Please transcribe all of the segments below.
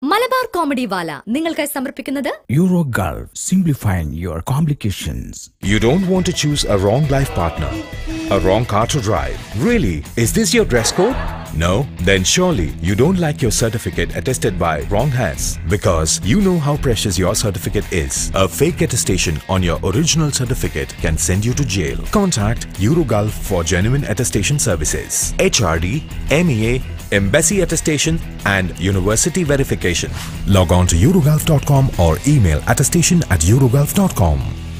Malabar comedy വാല നിങ്ങൾക്കായി സമർപ്പിക്കുന്നത് Eurogulf, simplifying your complications. You don't want to choose a wrong life partner, a wrong car to drive. Really? Is this your dress code? No? Then surely you don't like your certificate attested by wrong hands because you know how precious your certificate is. A fake attestation on your original certificate can send you to jail. Contact Eurogulf for genuine attestation services. HRD, MEA, Embassy attestation and university verification. Log on to eurogulf.com or email attestation at eurogulf.com.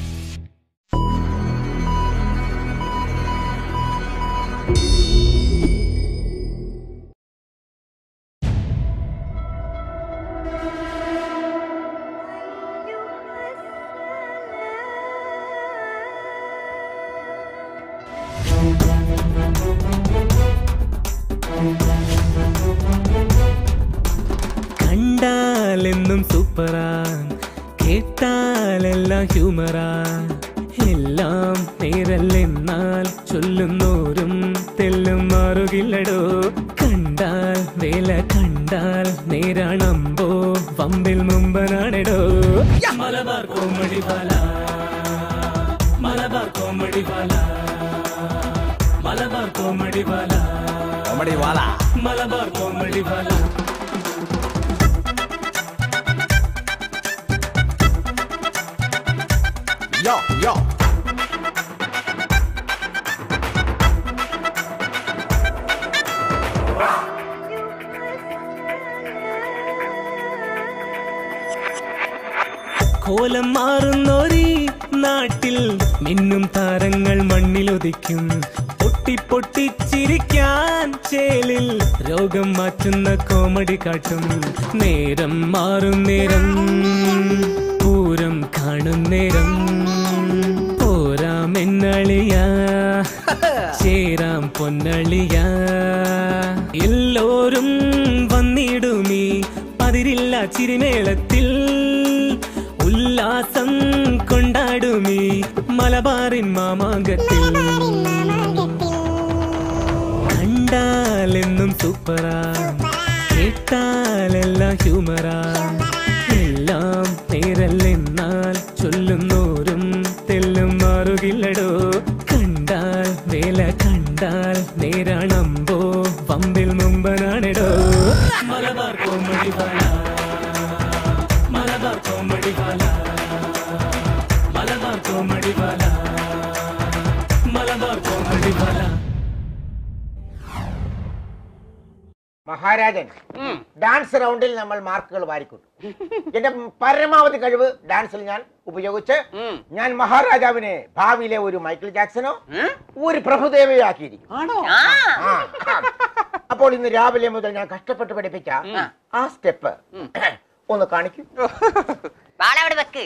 കണ്ടാലെന്നും സൂപ്പറാ കേട്ടാലെല്ലാം ഹ്യൂമറാ എല്ലാം നേരല്ലെന്നാൽ ചൊല്ലുന്നോരും തെല്ലും മാറുകില്ലടോ കണ്ടാൽ വേല കണ്ടാൽ നേരാണമ്പോ പമ്പിൽ മുമ്പനാണെടോ Malabar comedy Bala Malabar comedy Bala Malabar comedy Bala Malabar comedy Bala Yo, yo. കോലം മാറുന്നോരീ നാട്ടിൽ മിന്നും താരങ്ങൾ മണ്ണിലൊതിക്കും പൊട്ടി പൊട്ടിച്ചിരിക്കാൻ ചേലിൽ രോഗം മാറ്റുന്ന കോമഡി കാട്ടും നേരം മാറും നേരം പൂരം കാണും നേരം പോരാമെന്നളിയ ചേരാം പൊന്നളിയ എല്ലോരും വന്നിടുമീ പതിരില്ല ചിരിമേളത്തിൽ ഉല്ലാസം കൊണ്ടാടുമീ മലബാറിൻ മാമാങ്കത്തിൽ കണ്ടാലെന്നും സൂപ്പറാ കേട്ടാലെല്ലാം ഹ്യൂമറാ എല്ലാം നേരല്ലെന്നാൽ ചൊല്ലുന്നോരും തെല്ലും മാറുകില്ലടോ കണ്ടാൽ വേല കണ്ടാൽ നേരാണമ്പോ പമ്പിൽ മുമ്പനാണെടോ Malabar comedy Bala Malabar comedy Bala Malabar comedy Bala Malabar comedy Bala Maharajan dance റൗണ്ടിൽ നമ്മൾ മാർക്കുകൾ വാരിക്കൊണ്ടു എന്റെ പരമാവധി കഴിവ് ഡാൻസിൽ ഞാൻ ഉപയോഗിച്ച് ഞാൻ മഹാരാജാവിനെ ഭാവിയിലെ ഒരു മൈക്കിൾ ജാക്സനോ ഒരു പ്രഭുദേവയോ ആക്കിയിരിക്കും ആ, ആ. അപ്പോൾ ഇന്ന് രാവിലെ മുതൽ ഞാൻ കഷ്ടപ്പെട്ട് പഠിപ്പിച്ച ആ സ്റ്റെപ്പ് ഒന്ന് കാണിക്കൂ വാളവിടെ വെക്ക്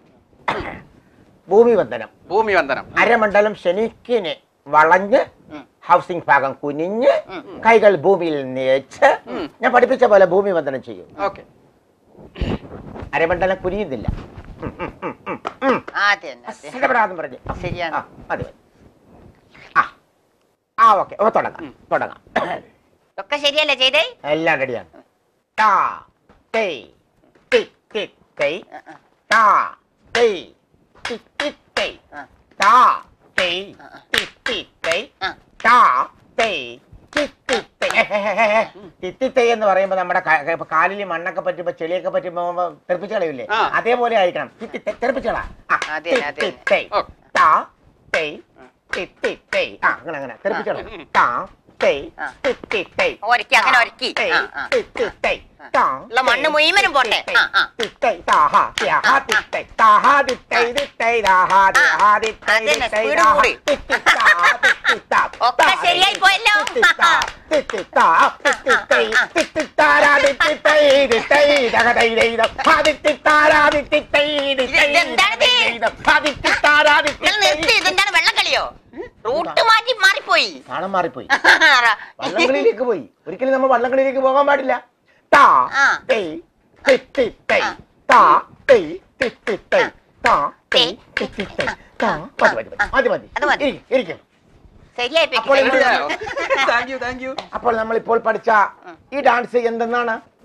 ഭൂമി വന്ദനം ഭൂമി വന്ദനം അരമണ്ഡലം ശനിക്കിനെ വളഞ്ഞ് ഹൗസിംഗ് ഭാഗം കുനിഞ്ഞ് കൈകൾ ഭൂമിയിൽ നേച്ച് ഞാൻ പഠിപ്പിച്ച പോലെ ഭൂമി വന്ദനം ചെയ്യും ഓക്കെ അരമണ്ഡലം കുനിയുന്നില്ല ഉം, ഉം, ഉം, ഉം, ഉം. ആ അതെ തന്നെ, അതെ. സ്ഥിരപ്പെടാന്ന് പറഞ്ഞു ശരിയാണ്. ആ, മതി മതി. ആ ആ ഓക്കെ ഓ തുടങ്ങാം തുടങ്ങാം ഒക്കെ ശരിയല്ലേ ചെയ്തേ എല്ലാം റെഡിയാണ് ടാ തേയ് ടിക് ടിക് തേയ് ആ, ആ. ടാ തേയ് ടിക് ടിക് തേയ് ആ. ടാ തേയ് ആ, ആ. ടിക് ടിക് തേയ് ആ. ടാ തേയ് ടിക് ടിക് തേയ് ടിക് തേയ് എന്ന് പറയുമ്പോ നമ്മുടെ ക- ക- ഇപ്പൊ കാലിൽ മണ്ണൊക്കെ പറ്റുമ്പോ ചെളിയൊക്കെ പറ്റുമ്പോ തെറിപ്പിച്ച് കളയില്ലേ ആ. അതേപോലെ ആയിരിക്കണം ടിക് ടിക് തെറിപ്പിച്ച് കളാ ആ, അതെ, ടിക് അതെ. ടിക് തേയ് ഓ. ടാ തേയ് ടിക് ടിക് തേയ് ആ അങ്ങനെ അങ്ങനെ തെറിപ്പിച്ച് കളയാം ടാ തേയ് ആ. ടിക് ടിക് തേയ് ഒരക്കി അങ്ങനെ ഒരക്കി തേയ് ആ, ആ. ടിക് ടിക് തേയ് ടാ ഉള്ള മണ്ണ് മുഴുവനും പോട്ടെ. ആ, ആ. ടിക് തേയ് താഹാ ത്യാഹാ ടിക് തേയ് താഹാ ടിക് തേയ് ടിക് തേയ് താഹാ ത്യാഹാ ടിക് തേയ് അതന്നെ, ടിക് തേയ് speed താഹാ കൂടി. ടിക് ടിക് താ ടിക് ടിക് താ ഒക്കെ താ ശരിയായി പോയല്ലോ. ടിക് ടിക് താ ടിക് ടിക് താ ടിക് ടിക് തേയ് ടിക് ടിക് താരാ ടിക് ടിക് തേയ് ടിക് തേയ് ദഗ തേയ് തേയ് ദ ഹാ ടിക് ടിക് താരാ ടിക് ടിക് തേയ് ടിക് തേയ് ഇതെന്താണിത്? ദഗ തേയ് ദ ഹാ ടിക് ടിക് താരാ ടിക് നിങ്ങൾ ടിക് തേയ് നിർത്തി ഇതെന്താണ് വെള്ളക്കളിയോ റൂട്ട് മാറ്റി മാറിപ്പോയി താളം മാറിപ്പോയി വള്ളംകളിയിലേക്ക് പോയി ഒരിക്കലും നമ്മൾ വള്ളംകളിയിലേക്ക് പോകാൻ പാടില്ല താ ആ. തേയ് തി തി തൈ ആ. താ തേയ് തി തി തൈ താ തേയ് തേ. തി തി തൈ താ മതി മതി മതി മതി മതി അത് മതി. ഇരിക്ക്, ഇരിക്ക്. ശരിയായി അപ്പോൾ പോയി. എന്ത് താങ്ക് യു താങ്ക് യു അപ്പോൾ നമ്മൾ ഇപ്പോൾ പഠിച്ച ഈ ഡാൻസ് എന്തെന്നാണ്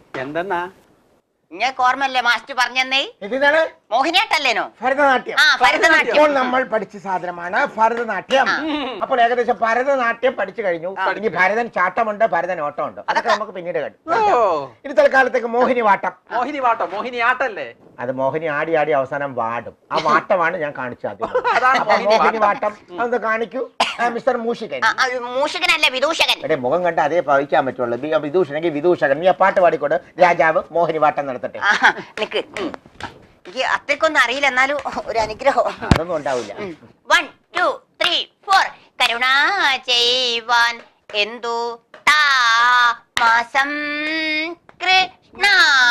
എന്തെന്നാ ഇങ്ങക്ക് ഓർമ്മല്ലേ മാസ്റ്റർ പറഞ്ഞെന്നേ എന്തിനാണ് മോഹിനിയാട്ടല്ലേനോ ഭരതനാട്യം ആ ഭരതനാട്യം ഇപ്പോൾ നമ്മൾ പഠിച്ച സാധനമാണ് ഭരതനാട്യം അപ്പോൾ ഏകദേശം ഭരതനാട്യം പഠിച്ചു കഴിഞ്ഞു ഇനി ഭരതൻ ചാട്ടമുണ്ട് ഭരതൻ ഓട്ടമുണ്ട് അതൊക്കെ നമുക്ക് പിന്നീട് കണ്ടു ഓ ഇനി തൽക്കാലത്തേക്ക് മോഹിനി വാട്ടം മോഹിനി വാട്ടോ മോഹിനി ആട്ടല്ലേ അത് മോഹിനി ആടി ആടി അവസാനം വാടും ആ വാട്ടമാണ് ഞാൻ കാണിച്ചത് അതാണ് അപ്പൊ മോഹിനി മോഹിനി വാട്ടം. വാട്ടം അതൊന്ന് കാണിക്കൂ ആ, മിസ്റ്റർ മൂഷികൻ ആ, ആ, മൂഷകനല്ല വിദൂഷകൻ എടേ മുഖം കണ്ട അതേ പവിക്കാൻ പറ്റുള്ളൂ ബി- വിദൂഷണെങ്കിൽ വിദൂഷകൻ നീ ആ പാട്ട് പാടിക്കൊണ്ട് രാജാവ് മോഹിനി വാട്ടം നടത്തട്ടെ ആ, നിക്ക് ഉം. എനിക്ക് അത്രയ്ക്കൊന്നും അറിയില്ല എന്നാലും ഒരു അനുഗ്രഹം അതൊന്നും ഉണ്ടാവില്ല വൺ ടു ത്രീ ഫോർ കരുണ ചെയ്യുവാൻ എന്തു താമസം കൃഷ്ണ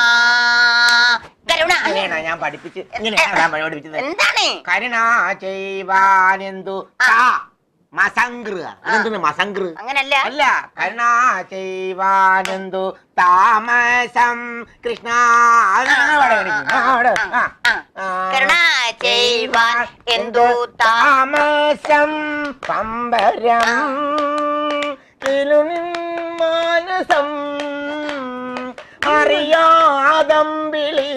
കരുണ ഇങ്ങനെയാണോ ഞാൻ പഠിപ്പിച്ച് ഇങ്ങനെയാണോ ഞാൻ പഠിപ്പിച്ചത് എന്താണ് കരുണ ചെയ്യുവാനെന്തു താ മസങ്കൃ അതെന്താണ് മസങ്കൃ അങ്ങനല്ല അല്ല കരുണ ചെയ്യുവാനെന്തു താമസം കൃഷ്ണ അതാണ് പാടാൻ എനിക്ക്. ആ, പാട്. ആ. ആ. ആ. കരുണ ചെയ്യുവാൻ എന്തു താ താമസം പമ്പരം കിലുനിൻ മാനസം അറിയാതമ്പിളി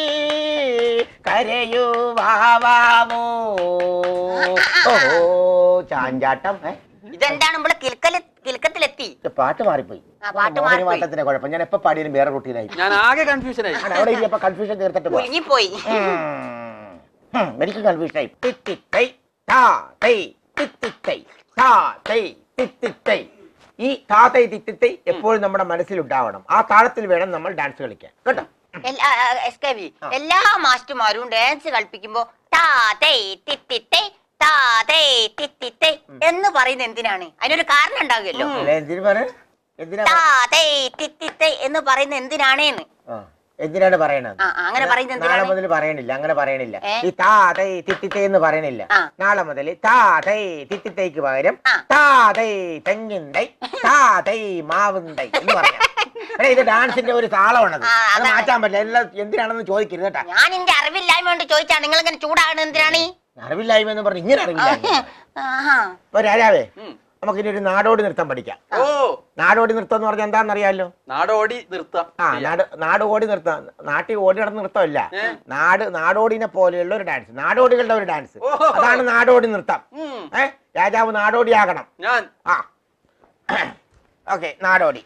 കരയുവാവോ ഓ ചാഞ്ചാട്ടം ഏ? ഇതെന്താണ് നമ്മള് കിൽക്കല് കിൽക്കത്തിലെത്തി ഇത് പാട്ട് മാറിപ്പോയി ആ, പാട്ട് മോഹിനി മാറിപ്പോയി. വാട്ടത്തിന്റെ കുഴപ്പം ഞാൻ എപ്പോ പാടിയാലും വേറെ റൂട്ടീനായി ഞാൻ ആകെ കൺഫ്യൂഷൻ ആയി ആണ്, അവിടെ ഇരിയപ്പോ കൺഫ്യൂഷൻ തീർത്തിട്ട് പോവാം കുലുങ്ങിപ്പോയി ഉം, എനിക്ക് കൺഫ്യൂഷൻ ആയി തിത്തിത്തൈ താ തൈ തിത്തിത്തൈ താ തൈ തിത്തിത്തൈ ഈ താ തൈ തിത്തിത്തൈ എപ്പോഴും നമ്മുടെ മനസ്സിൽ ഉണ്ടാവണം ആ താളത്തിൽ വേണം നമ്മൾ ഡാൻസ് കളിക്കാൻ കേട്ടോ എല്ലാ എസ് കെ വി എല്ലാ മാസ്റ്റർമാരും ഡാൻസ് കളിപ്പിക്കുമ്പോ താ തേ തിത്തി തേ താ തേ തിത്തി തേ എന്ന് പറയുന്നത് എന്തിനാണ് അതിനൊരു കാരണം ഉണ്ടാകുമല്ലോ അല്ലേ, എന്തിനു പറ എന്തിനാ താ തേ തിത്തി തേ എന്ന് പറയുന്നത് എന്തിനാണേന്ന് ആ, എന്തിനാണ് പറയണത് ആ, ആ, അങ്ങനെ പറയുന്നത് നാളെ എന്തിനാണ് മുതൽ പറയണില്ല അങ്ങനെ പറയണില്ല ഏ? ഈ താ തൈ തിത്തിത്തൈ എന്ന് പറയണില്ല ആ. നാളെ മുതൽ താ തൈ തിത്തിത്തൈക്ക് പകരം ആ. താ തൈ തെങ്ങിന്തൈ താ തൈ മാവുന്തൈ എന്ന് പറയാം എടാ, ഇത് ഡാൻസിന്റെ ഒരു താളമാണത് ആ, അത് അതാണ്. മാറ്റാൻ പറ്റില്ല എല്ലാം എന്തിനാണെന്ന് ചോദിക്കരുത് കേട്ടാ ഞാൻ എന്റെ അറിവില്ലായ്മ കൊണ്ട് ചോദിച്ചാ നിങ്ങൾ ഇങ്ങനെ ചൂടാകണത് എന്തിനാണ് അറിവില്ലായ്മ എന്ന് പറഞ്ഞ് ഇങ്ങനെ അറിവില്ലായ്മ ആഹാ. അപ്പൊ രാജാവേ ഉം. നമുക്കിനി ഒരു നാടോടി നൃത്തം പഠിക്കാം ഓ നാടോടി നൃത്തം എന്ന് പറഞ്ഞാൽ എന്താണെന്നറിയാലോ നാടോടി നൃത്തം ആ നാട് നാട് ഓടി നൃത്തം നാട്ടിൽ ഓടി നടന്ന നൃത്തമല്ല ഏ? നാട് നാടോടിനെ പോലെയുള്ള ഒരു ഡാൻസ് നാടോടികളുടെ ഒരു ഡാൻസ് ഓഹോ. അതാണ് നാടോടി നൃത്തം ഉം. ഏ രാജാവ് നാടോടിയാകണം ഞാൻ ആ ഓക്കെ നാടോടി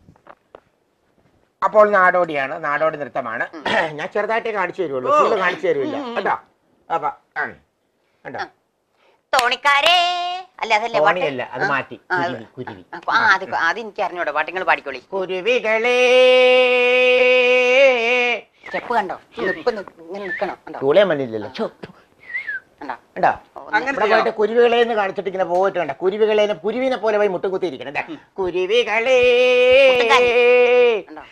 അപ്പോൾ നാടോടിയാണ് നാടോടി നൃത്തമാണ് ഞാൻ ചെറുതായിട്ടേ കാണിച്ചു തരുള്ളൂ ഓ. ഫുള്ള് കാണിച്ചു തരൂല്ല കേട്ടോ അപ്പൊ ആ. കണ്ടോ തോണിക്കാരേ അല്ല അതല്ലേ പാട്ട്? തോണിയല്ല അത് ആ. മാറ്റി ആ, കുരുവി കുരുവി ആ അത് അത് എനിക്ക് അറിഞ്ഞൂടെ പാട്ടുകൾ പാടിക്കോളി കുരുവികളെ സ്റ്റെപ്പ് കണ്ടോ നിപ്പ് നി- ഇങ്ങനെ നിക്കണം കണ്ടോ ചൂളയാൻ പറ്റില്ലല്ലോ ഛോ, കണ്ടോ കണ്ടോ അങ്ങനെ ഇവിടെ പോയിട്ട് കുരുവികളെ എന്ന് കാണിച്ചിട്ട് ഇങ്ങനെ പോയിട്ട് കണ്ട കുരുവികളെ കുരുവിനെ പോലെ പോയി മുട്ടുകുത്തി ഇരിക്കണം ദേ. കുരുവികളെ മുട്ടുകാലി. കണ്ടോ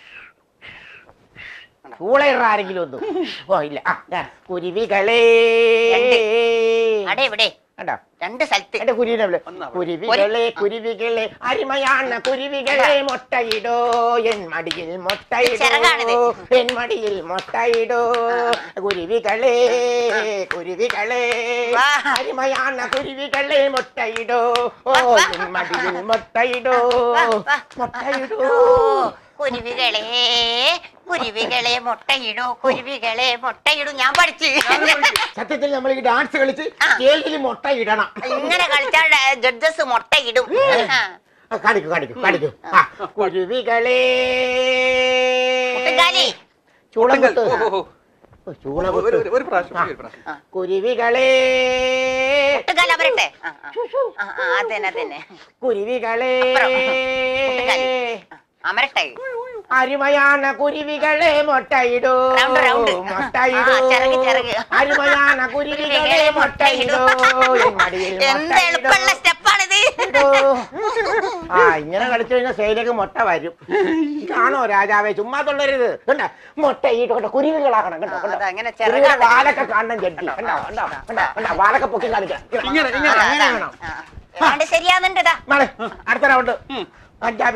ചൂളയിട ആരെങ്കിലും ഒന്നും ഓ ഇല്ല ആ ദാ, കുരുവികളെ രണ്ട്. അടെ ഇവിടെ കണ്ടോ രണ്ട് സ്ഥലത്ത് എന്റെ കുരുവിനെ പോലെ ഒന്നാ. കുരുവികളെ കുരുവികളെ അരിമയാണ് കുരുവികളെ മുട്ടയിടോ എൻ മടിയിൽ ചിറകാണിത്. മുട്ടയിടോ എൻ മടിയിൽ മുട്ടയിടോ കുരുവികളെ കുരുവികളെ വാ. അരിമയാണ് കുരുവികളെ മുട്ടയിടോ ഓ വാ, വാ. എൻ മടിയിൽ മുട്ടയിടോ വാ, വാ. മുട്ടയിടോ ഓ, കുരുവികളെ കുരുവികളെ മുട്ടയിടൂ കുരുവികളെ മുട്ടയിടൂ ഞാൻ പഠിച്ചു സത്യത്തിൽ നമ്മൾ ഈ ഡാൻസ് കളിച്ച് ആ. സ്റ്റേജിൽ മുട്ടയിടണം ഇങ്ങനെ കളിച്ചാൽ ജഡ്ജസ് മുട്ടയിടും ആ. ആ, കാണിക്കൂ കാണിക്കൂ കാണിക്കൂ ആ കുരുവികളെ മുട്ടുകാലി. ചൂളമുട്ട് ഓ, ഓ, ഓ. ഓ, ഒരു ചൂളമുട്ട് ഒരു- ഒരു പ്രാവശ്യം ഒരു പ്രാവശ്യം കുരുവികളെ മുട്ടുകാല വരട്ടെ ആ, ആ. ആ, ആ, അതന്നെ അതന്നെ കുരുവികളെ അപ്പുറം. മുട്ടുകാലി. ആ, അമരട്ടെ അരുമയാണ് കുരുവികളെ മുട്ടയിടൂ റൗണ്ട്, റൗണ്ട്. മുട്ടയിടൂ ആ, ചിറക്, ചിറക്. അരുമയാണ് കുരുവികളെ മുട്ടയിടൂ എൻ മടിയിൽ എന്ത് എളുപ്പമുള്ള മുട്ടയിടൂ. സ്റ്റെപ്പാണിത് ഇടൂ. ആ ഇങ്ങനെ കളിച്ചു കഴിഞ്ഞാൽ സൈഡിലേക്ക് മുട്ട വരും കാണോ രാജാവേ ചുമ്മാ തൊള്ളരുത് കണ്ട മുട്ട ഈട്ടോട്ടെ കുരുവികളാകണം കണ്ടോ ആ, കണ്ടോ അതങ്ങനെ കുരുവിയുടെ ചിറകാണ്. വാലൊക്കെ കാണണം ജഡ്ജി കണ്ടോ കണ്ടോ കണ്ടോ കണ്ടോ വാലൊക്കെ പൊക്കി കാണിക്കാം ഇങ്ങനെ ആ, ഇങ്ങനെ അങ്ങനെ വേണം ഏതാണ്ട് ശരിയാന്നുണ്ട് ഇതാ മോളെ അടുത്ത റൗണ്ട് പഞ്ചാബി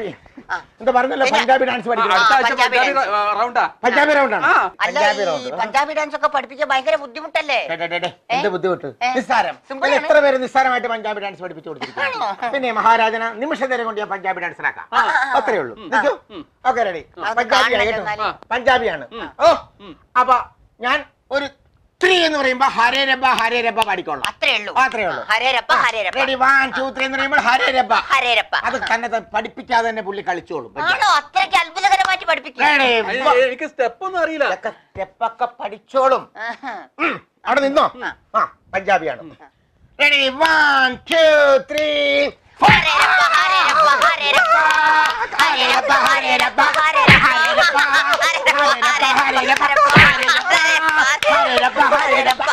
ആ. എന്താ പറഞ്ഞല്ലോ പിന്നെ- പഞ്ചാബി ഡാൻസ് ആ, പഠിക്കണം അടുത്ത ആഴ്ച പഞ്ചാബി പഞ്ചാബി ഡാൻസ്. റ- റൗണ്ടാ പഞ്ചാബി റൗണ്ടാണ് ആ. അല്ല പഞ്ചാബി ഈ റൗണ്ട് പഞ്ചാബി ഡാൻസ് ഒക്കെ പഠിപ്പിക്കാൻ ഭയങ്കര ബുദ്ധിമുട്ടല്ലേ ഡേ, ഡേ, ഡേ, ഡേ, എന്ത് ബുദ്ധിമുട്ട് ഏ? നിസ്സാരം Simple അല്ല, ആണ്. എത്ര പേര് നിസ്സാരമായിട്ട് പഞ്ചാബി ഡാൻസ് പഠിപ്പിച്ചു കൊടുത്തിരിക്കുന്നു ആണോ? പിന്നെ മഹാരാജന നിമിഷ നേരം കൊണ്ട് ഞാൻ പഞ്ചാബി ഡാൻസിലാക്കാം അത്രേ ഉള്ളൂ നിൽക്കൂ ഓക്കെ റെഡി അത് പഞ്ചാബിയാണ് കാണണം കേട്ടോ എന്നാല്. പഞ്ചാബിയാണ് ഓ അപ്പൊ ഞാൻ ഒരു ത്രീ എന്ന് പറയുമ്പോ ഹരേ രബ ഹരേ രബ പാടിക്കൊള്ളാം അത്രേ ഉള്ളൂ അത്രേ ഉള്ളൂ ഹരേരപ്പ ഹരേരപ്പ റെഡി വൺ ടു ത്രീ എന്ന് പറയുമ്പോൾ ഹരേ രബ ഹരേരപ്പ അത് തന്നെ ത- പഠിപ്പിക്കാതെ തന്നെ പുള്ളി കളിച്ചോളും ആണോ അത്രയ്ക്ക് അത്ഭുതകരമായിട്ട് പഠിപ്പിക്കും Ready, അയ്യ, one. എനിക്ക് സ്റ്റെപ്പ് ഒന്നും അറിയില്ല ഇതൊക്കെ സ്റ്റെപ്പൊക്കെ പഠിച്ചോളും ആഹാ. ഉം. അവിടെ നിന്നോ ആ പഞ്ചാബിയാണ് റെഡി വൺ ടു ത്രീ ഹരേരപ്പ ഹരേരപ്പ ഹരേരപ്പ ഹരേരപ്പ ഹരേരപ്പ ഹരേരപ്പ ഹരേരപ്പ ഹരേരപ്പ ഹരേരപ്പ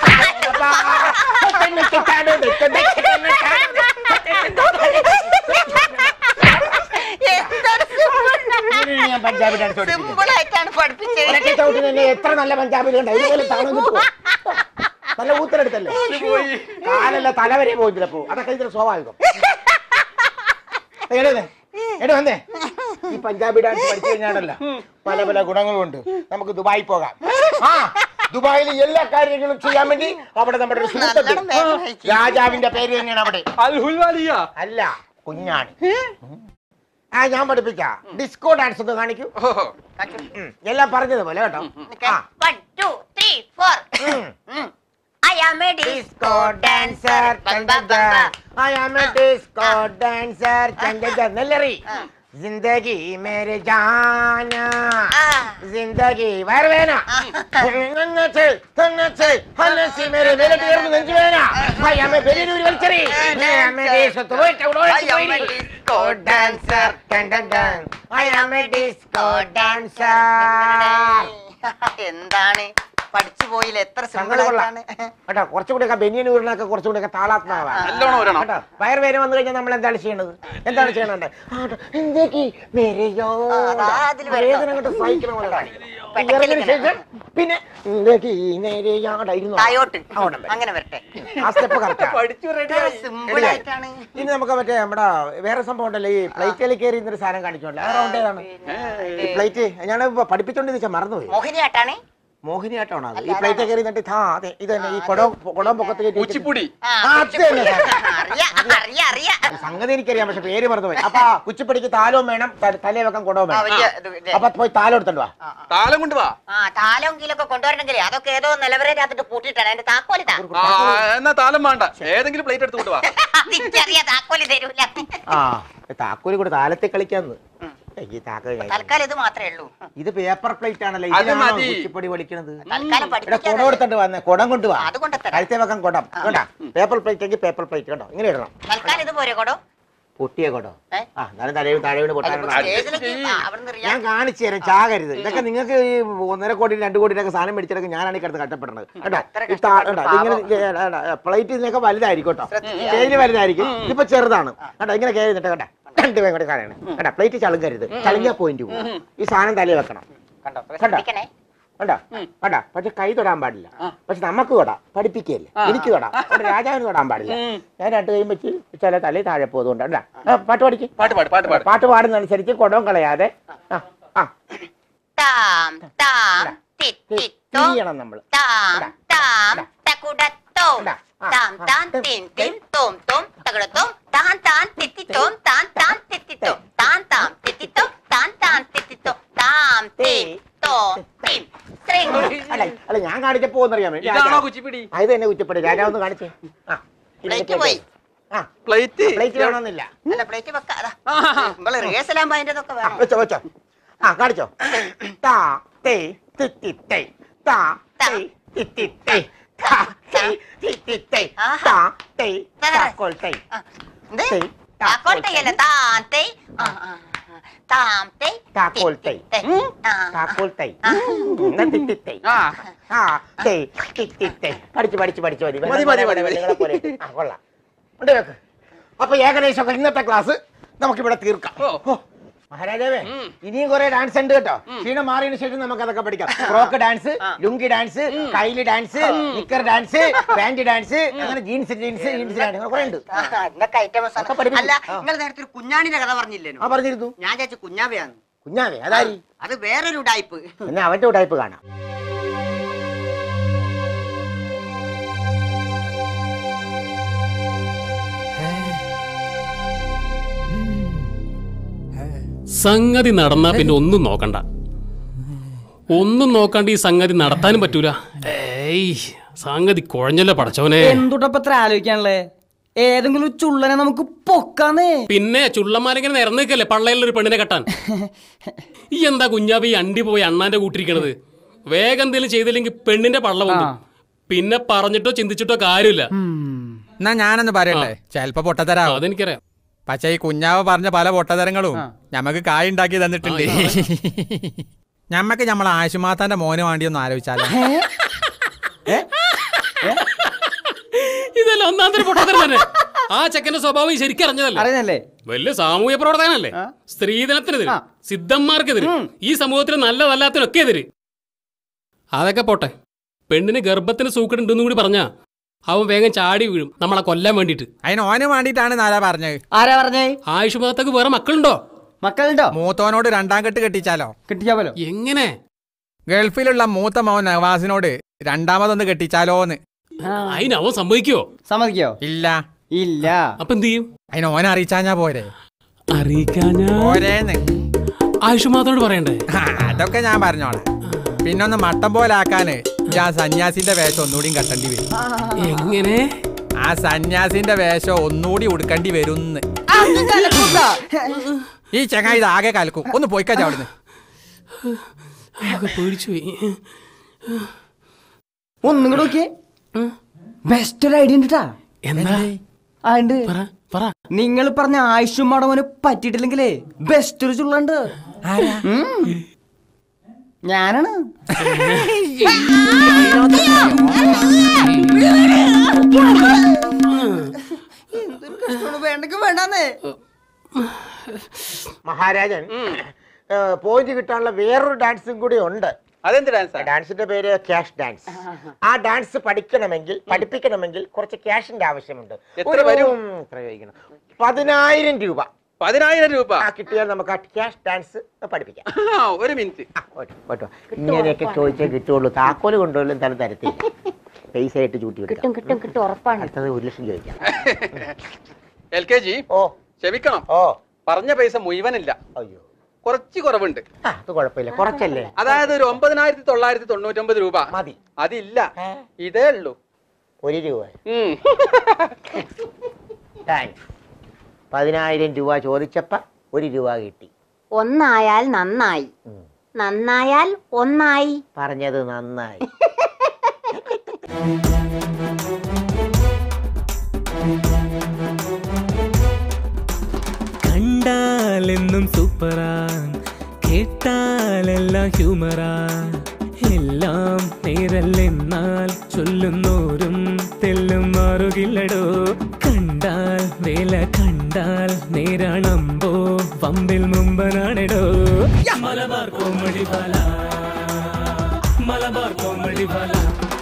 എന്തൊരു ഞാൻ പഞ്ചാബി ഡാൻസ് സിമ്പിൾ ആയിട്ടാണ് പഠിപ്പിച്ചത് ഒരൊറ്റ ചവിട്ടിന് തന്നെ എത്ര നല്ല പഞ്ചാബിലുണ്ട് ഇതുപോലെ താണു നിൽക്കുവോ നല്ല ഊത്തരെടുത്തല്ലേ പോയി കാലല്ല തല വരെ പോയി ചിലപ്പോ അതൊക്കെ ഇതിന് സ്വാഭാവികം എടേ എടേ വന്നേ ഈ പഞ്ചാബി ഡാൻസ് പഠിച്ചു കഴിഞ്ഞാണല്ല പല പല ഗുണങ്ങളുണ്ട് നമുക്ക് ദുബായി പോകാം ആ ദുബായിൽ എല്ലാ കാര്യങ്ങളും ചെയ്യാൻ വേണ്ടി അവിടെ നമ്മുടെ ഒരു സുഹൃത്തുണ്ട് നല്ലോണം വേഗം കഴിക്ക്. രാജാവിന്റെ പേര് തന്നെയാണ് അവിടെ അൽ ഹുൽവാലിയ അല്ല കുഞ്ഞാണ് ആ ഞാൻ പഠിപ്പിക്കാം ഡിസ്കോ ഡാൻസ് ഒന്ന് കാണിക്കൂ ഓഹോ ഉം, എല്ലാം പറഞ്ഞതുപോലെ കേട്ടോ ആ one two three four um. I am a disco dancer ചങ്കജ I am a disco dancer ചങ്കജ നെല്ലറി जिंदगी मेरे जाना जिंदगी വയറുവേന തന്നച്ച് തന്നച്ച് ഹന്നച്ച് മേരെ വില തീർന്നു നെഞ്ചുവേന I am a വലിയൊരു വലിച്ചെറി I am a ദേശത്ത് പോയിട്ട് അവിടെ I am a പോയി. disco dancer. Dun, dun, dun. I am a disco dancer എന്താണ് പഠിച്ചു പോയില്ല എത്ര സിമ്പിൾ സംഗതി കൊള്ളാം. ആയിട്ടാണ് കേട്ടോ കുറച്ചുകൂടി ബനിയൻ ഊരിനൊക്കെ കുറച്ചുകൂടി താളാത്മാവാണ് നല്ലോണം വരണം കേട്ടോ വയറുവേദന വന്നു കഴിഞ്ഞാൽ നമ്മൾ എന്താണ് ചെയ്യേണ്ടത് എന്താണ് ചെയ്യണത് എന്തൊക്കെ ആ, അതാ അതില് വരണം. വേദന അങ്ങോട്ട് സഹിക്കണ പോലെ കാണിക്കണം. പെട്ടക്കല് ഇറങ്ങിയ ശേഷം പിന്നെ എന്തൊക്കെ ഈ നേരെയാടെ ഇരുന്നോ? തായോട്ട് അവിടെ വരെ. അങ്ങനെ വരട്ടെ ആ സ്റ്റെപ്പ് കറക്റ്റ് പഠിച്ചു റെഡി സിമ്പിൾ ആയിട്ടാണ് ഇനി നമുക്ക് മറ്റേ നമ്മുടെ വേറെ സംഭവം ഉണ്ടല്ലോ ഈ പ്ലേറ്റിൽ കയറി ഇന്നൊരു സാധനം കാണിച്ചോണ്ടല്ലോ ആ റൗണ്ട് ഏതാണ് ഈ പ്ലേറ്റ് ഞാൻ പഠിപ്പിച്ചോണ്ട് വെച്ചാൽ മറന്നുപോയി മോഹിനിയാട്ടാണ് മോഹിനിയാട്ടമാണോ അത് ഈ പ്ലേറ്റ് കയറി നിന്നിട്ട് ആ അതെ ഇത് തന്നെ ഈ കുടം കുടം പൊക്കത്ത് കയറ്റി വെച്ചിട്ട് കുച്ചിപ്പുടി ആ, ആ, അത് തന്നെ സാധനം. അറിയാ അറിയാ അറിയാ സംഗതി എനിക്കറിയാം പക്ഷെ പേര് മറന്നുപോയി അപ്പൊ ആ കുച്ചിപ്പടിക്ക് താലവും വേണം ത- തലേ വെക്കാൻ കുടവും ആ, വേണം വലിയ ഇത് ഇത്. അപ്പൊ പോയി താലം എടുത്തോണ്ട് വാ താലം കൊണ്ട് വാ ആ താലവും കീലൊക്കെ കൊണ്ടുവരണമെങ്കിലേ അതൊക്കെ ഏതോ നിലവരകത്തിട്ട് പൂട്ടിയിട്ടാണ് അതിന്റെ താക്കോലിതാ ആ എന്നാ താലം വേണ്ട ഏതെങ്കിലും പ്ലേറ്റ് എടുത്ത് കൊണ്ട് വാ അതിക്കറിയാ താക്കോലി തരൂല ആ താക്കോലി കൂടെ താലത്തെ കളിക്കാന്ന് ഈ താക്ക തൽക്കാലം ഇത് മാത്രമേ ഉള്ളൂ ഇത് പേപ്പർ പ്ലേറ്റ് ആണല്ലോ അത് ഇതിനാണോ മതി. കുച്ചിപ്പടി വലിക്കണത് തൽക്കാലം ഇവിടെ കുടം പഠിപ്പിക്കാൻ എടുത്തോണ്ട് വന്നേ കുടം കൊണ്ടുവാ അത് കൊണ്ടുത്തരാം. കഴുത്തേ വെക്കാൻ കുടം കേട്ടാ പേപ്പർ പ്ലേറ്റ് എങ്കിൽ പേപ്പർ പ്ലേറ്റ് കേട്ടോ ഇങ്ങനെ ഇടണം തൽക്കാലം ഇത് പോരെ കൊടോ പൊട്ടിയ കുടം ഏ? ആ എന്നാലും തലയും താഴെ പൊട്ടാനുള്ള സ്റ്റേജിലേക്ക് ആ, അവിടുന്ന് ഞാൻ റിയാ കാണിച്ചു തരാം ചാകരുത് ഇതൊക്കെ നിങ്ങൾക്ക് ഈ ഒന്നര കോടി രണ്ട് കോടിയുടെ ഒക്കെ സാധനം മേടിച്ചെടുക്കാൻ ഞാനാണ് ഈ കിടന്ന് കഷ്ടപ്പെടുന്നത് കേട്ടോ അത്ര ഈ താ- കേട്ടോ, ഇതിങ്ങനെ പ്ലേറ്റ് ഇതിനൊക്കെ വലുതായിരിക്കും കേട്ടോ സ്റ്റേജിൽ വലുതായിരിക്കും ഇതിപ്പോ ചെറുതാണ് കേട്ടോ ഇങ്ങനെ കയറി നിന്നിട്ട് കേട്ടോ രണ്ടുപേരും കൂടെ കാണണം കേട്ടോ പ്ലേറ്റ് ചളുങ്കരുത് ചളുങ്ങിയ പോയിന്റ് പോകും ഈ സാധനം തലയിൽ വെക്കണം കണ്ടോ കണ്ടോ? ശ്രദ്ധിക്കണേ കണ്ടോ കണ്ടോ പക്ഷെ കൈ തൊടാൻ പാടില്ല പക്ഷെ നമുക്ക് തൊടാം പഠിപ്പിക്കല്ലേ എനിക്ക് തൊടാം അവിടെ രാജാവിന് തൊടാൻ പാടില്ല ഞാൻ രണ്ട് കൈയും വെച്ച് ചില തലയിൽ താഴെ പോകുന്നുണ്ട് കേട്ടോ ആ, പാട്ട് പഠിക്കും പാട്ട് പാട് പാട്ട് പാട് പാട്ട് പാടുന്നതനുസരിച്ച് കുടവും കളയാതെ ആ ആ താം താം തി തി തോ തിരിയണം നമ്മൾ താം താം തകുടത്തോ ഇടാ. ആ, താം ആ. താം തിൻ തിൻ തോം തോം തകുടത്തോം താൻ താൻ തിത്തി തോം താൻ താൻ തിത്തി തോം താൻ താം തിത്തി തോം താൻ താൻ തിത്തി തോം താം തിം തോം തിം സ്ട്രിംഗ് അല്ല അല്ല ഞാൻ കാണിച്ചപ്പോ എന്നറിയാൻ വേണ്ടി ഇതാണോ രാജാവ്. കുച്ചിപ്പിടി ആ, ഇത് തന്നെ കുറ്റപ്പെടി രാജാവ് ഒന്ന് കാണിച്ചേ ആ പ്ലേറ്റ് പോയി ആ പ്ലേറ്റ് പ്ലേറ്റ് വേണമെന്നില്ല അല്ല പ്ലേറ്റ് വെക്കാം അതാ നമ്മള് റിഹേഴ്സൽ ആകുമ്പോ അതിൻ്റെതൊക്കെ ആ, വേണം വെച്ചോ വെച്ചോ ആ കാണിച്ചോ താ തേ തിത്തി തേ താ തേ തിത്തി തേ താ തേ തിത്തി തേ ആഹാ. താ തേ താക്കോൽ തേ ആ, എന്ത് തേ താക്കോൽ തയ്യല്ല താൻ തൈ ആ, ആ, ആ. താം തൈ താക്കോൽ തൈ തൈ ആ താക്കോൽ തൈ എന്നാ തിത്തി തേ ആ ആ തേ തിത്തി തേ പഠിച്ച് പഠിച്ച് പഠിച്ച് മതി മതി, മതി, മതി, മതി. നിങ്ങളെ പോലെ ആ കൊള്ളാം ഉണ്ട് വെക്ക് അപ്പൊ ഏകദേശം ഒക്കെ ഇന്നത്തെ ക്ലാസ് നമുക്കിവിടെ തീർക്കാം ഓ. ഓ, മഹാരാജാവേ ഇനിയും കുറെ ഡാൻസ് ഉണ്ട് കേട്ടോ ക്ഷീണം മാറിയതിനു ശേഷം നമുക്ക് അതൊക്കെ പഠിക്കാം ഫ്രോക്ക് ഡാൻസ് ലുങ്കി ഡാൻസ് കൈലി dance knicker dance pant dance അങ്ങനെ ജീൻസ് ജീൻസ് ജീൻസ് ഡാൻസ് കുറെ ഉണ്ട് എന്നൊക്കെ ഐറ്റംസ് ഒക്കെ പഠിപ്പിക്കും. അല്ല ആ. നിങ്ങൾ നേരത്തെ ഒരു കുഞ്ഞാണിന്റെ കഥ പറഞ്ഞില്ലേനോ ആ പറഞ്ഞിരുന്നു ഞാൻ ചേച്ചി കുഞ്ഞാവയാന്ന് കുഞ്ഞാവേ അതായി അത് വേറൊരു ടൈപ്പ് എന്നാ അവന്റെ ടൈപ്പ് കാണാം സംഗതി നടന്നാ പിന്നെ ഒന്നും നോക്കണ്ട ഒന്നും നോക്കാണ്ട് ഈ സംഗതി നടത്താനും പറ്റൂല ഏയ് സംഗതി കുഴഞ്ഞല്ലോ പടച്ചോനെ എന്തുട്ടപ്പത്ര ആലോചിക്കാനുള്ളേ ഏതെങ്കിലും ഒരു ചുള്ളനെ നമുക്ക് പൊക്കാന്നേ പിന്നെ ചുള്ളന്മാരിങ്ങനെ നിരന്നേക്കല്ലേ പള്ളയിലൊരു പെണ്ണിനെ കെട്ടാൻ ഈ എന്താ കുഞ്ഞാബി ഈ അണ്ടി പോയി അണ്ണാന്റെ കൂട്ടിരിക്കണത് വേഗം എന്തെങ്കിലും ചെയ്തില്ലെങ്കിൽ പെണ്ണിന്റെ പള്ള പൊന്തും പിന്നെ പറഞ്ഞിട്ടോ ചിന്തിച്ചിട്ടോ കാര്യമില്ല എന്നാ ഞാനൊന്ന് പറയട്ടെ ചെലപ്പോ പൊട്ടത്തരാവും അതെനിക്കറിയാം പക്ഷെ ഈ കുഞ്ഞാവ് പറഞ്ഞ പല പൊട്ടതരങ്ങളും ഞമ്മക്ക് കായ് ഉണ്ടാക്കി തന്നിട്ടുണ്ട് ഞമ്മക്ക് നമ്മളെ ആശുമാത്താന്റെ മോന് വേണ്ടി ഒന്ന് ആലോചിച്ചാലോ ഇതല്ല ഒന്നാമത്തെ പൊട്ടത്തരം തന്നെ ആ ചെക്കന്റെ സ്വഭാവം ശരിക്കും അറിഞ്ഞതല്ലേ അറിയുന്നല്ലേ വലിയ സാമൂഹ്യ പ്രവർത്തകനല്ലേ സ്ത്രീധനത്തിനെതിരെ സിദ്ധന്മാർക്കെതിരെ ഈ സമൂഹത്തിൽ നല്ലതല്ലാത്തിനൊക്കെ എതിര് അതൊക്കെ പോട്ടെ പെണ്ണിന് ഗർഭത്തിന് സൂക്കടുണ്ടെന്നും കൂടി പറഞ്ഞാ അവൻ വേഗം ചാടി വീഴും നമ്മളെ കൊല്ലാൻ വേണ്ടിട്ട് അതിന് ഓന് വേണ്ടിയിട്ടാണ് നാലാ പറഞ്ഞത് ആരാ പറഞ്ഞേ ആയുഷ് ഭാഗത്തേക്ക് വേറെ മക്കളുണ്ടോ മക്കളുണ്ടോ മൂത്തോനോട് രണ്ടാം കെട്ട് കെട്ടിച്ചാലോ കിട്ടിയാവല്ലോ എങ്ങനെ ഗൾഫിലുള്ള മൂത്ത മോൻ നവാസിനോട് രണ്ടാമതൊന്ന് കെട്ടിച്ചാലോന്ന് അതിന് അവൻ സമ്മതിക്കോ സമ്മതിക്കോ ഇല്ല ഇല്ല അപ്പൊ എന്ത് ചെയ്യും അതിന് ഓനെ അറിയിച്ചാഞ്ഞാ പോരെ അറിയിക്കാഞ്ഞാ പോരേന്ന് ആയുഷ് മാത്രോട് പറയണ്ടേ ആ, അതൊക്കെ ഞാൻ പറഞ്ഞോളാം പിന്നൊന്ന് മട്ടം പോലെ ആക്കാന് ഞാൻ സന്യാസിന്റെ വേഷം ഒന്നുകൂടിയും കെട്ടേണ്ടി വരും എങ്ങനെ ആ സന്യാസിന്റെ വേഷം ഒന്നുകൂടി ഉടുക്കേണ്ടി വരുന്ന് ഈ ചങ്ങായി ഇത് ആകെ കലക്കും ഒന്ന് പോയിക്കാച്ച അവിടുന്ന് ആകെ പേടിച്ചു പോയി ഒന്നും കൂടെ നോക്കിയേ ബെസ്റ്റ് ഒരു ഐഡിയ ഉണ്ട് എന്താ ആ ഉണ്ട് പറ പറ നിങ്ങൾ പറഞ്ഞ ആയുഷും മടവന് പറ്റിയിട്ടില്ലെങ്കിലേ ബെസ്റ്റ് ഒരു ചുള്ളുണ്ട് ഉം. ഞാനാണ് എന്തൊരു കഷ്ടമാണ് വേണ്ടെങ്കിൽ വേണ്ടാന്നേ മഹാരാജൻ പോയിന്റ് കിട്ടാനുള്ള വേറൊരു ഡാൻസും കൂടി ഉണ്ട് അതെന്ത് ഡാൻസാ ഡാൻസിന്റെ പേര് ക്യാഷ് ഡാൻസ് ആ ഡാൻസ് പഠിക്കണമെങ്കിൽ പഠിപ്പിക്കണമെങ്കിൽ കുറച്ച് ക്യാഷിന്റെ ആവശ്യമുണ്ട് എത്ര ഒരു- വരും? എത്ര ചോദിക്കണം? പതിനായിരം രൂപ പതിനായിരം രൂപ ആ കിട്ടിയാൽ നമുക്ക് ആ ക്യാഷ് ഡാൻസ് പഠിപ്പിക്കാം ആ, ഒരു മിനിറ്റ് ആ, പോട്ടെ, പോട്ടെ. ഇങ്ങനെയൊക്കെ ചോദിച്ചേ കിട്ടുള്ളൂ താക്കോല് കൊണ്ടുപോലും തല തരത്തില്ല പൈസ ആയിട്ട് ചൂട്ടി കിട്ടും വെക്കാം കിട്ടും കിട്ടും ഉറപ്പാണ് അടുത്തത് ഒരു ലക്ഷം ചോദിക്കാം എൽ കെ ജി ഓ ക്ഷമിക്കണം ഓ പറഞ്ഞ പൈസ മുഴുവനില്ല അയ്യോ കുറച്ച് കുറവുണ്ട് ആ അത് കുഴപ്പമില്ല കുറച്ചല്ലേ അതായത് ഒരു ഒമ്പതിനായിരത്തി തൊള്ളായിരത്തി തൊണ്ണൂറ്റൊമ്പത് രൂപ മതി അതില്ല ഏ? ഇതേ ഉള്ളൂ ഒരു രൂപ ഉം. താങ്ക്സ് പതിനായിരം രൂപ ചോദിച്ചപ്പ ഒരു രൂപ കിട്ടി ഒന്നായാൽ നന്നായി ഉം. നന്നായാൽ ഒന്നായി പറഞ്ഞത് നന്നായി കണ്ടാലെന്നും സൂപ്പറാ കേട്ടാലെല്ലാം ഹ്യൂമറാ എല്ലാം നേരല്ലെന്നാൽ ചൊല്ലുന്നോരും തെല്ലും മാറുകില്ലടോ കണ്ടാൽ വേല കണ്ടാൽ നേരാണമ്പോ പമ്പിൽ മുമ്പനാണെടോ മലബാർ കോമഡി ബാല മലബാർ കോമഡി ബാല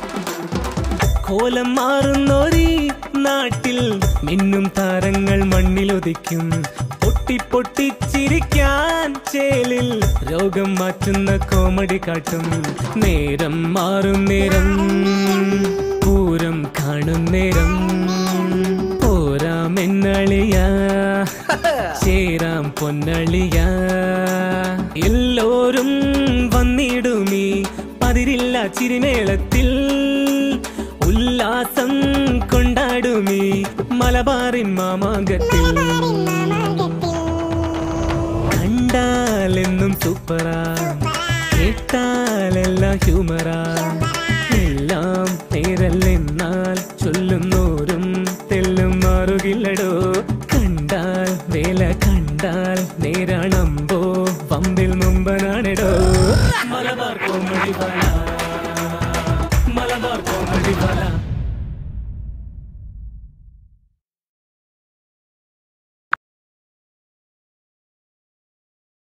കോലം മാറുന്നോരീ നാട്ടിൽ മിന്നും താരങ്ങൾ മണ്ണിലൊതിക്കും പൊട്ടി പൊട്ടിച്ചിരിക്കാൻ ചേലിൽ രോഗം മാറ്റുന്ന കോമഡി കാട്ടും നേരം മാറും നേരം പൂരം കാണും നേരം പോരാമെന്നളിയ ചേരാം പൊന്നളിയ എല്ലോരും വന്നിടുമീ പതിരില്ല ചിരിമേളത്തിൽ ഉല്ലാസം കൊണ്ടാടുമീ മലബാറിൻ മാമാങ്കത്തിൽ കണ്ടാലെന്നും സൂപ്പറാ കേട്ടാലെല്ലാം ഹ്യൂമറാ എല്ലാം നേരല്ലെന്നാൽ ചൊല്ലുന്നോരും തെല്ലും മാറുകില്ലടോ കണ്ടാൽ വേല കണ്ടാൽ നേരാണമ്പോ പമ്പിൽ മുമ്പനാണെടോ മലബാർ കോമഡി ബാല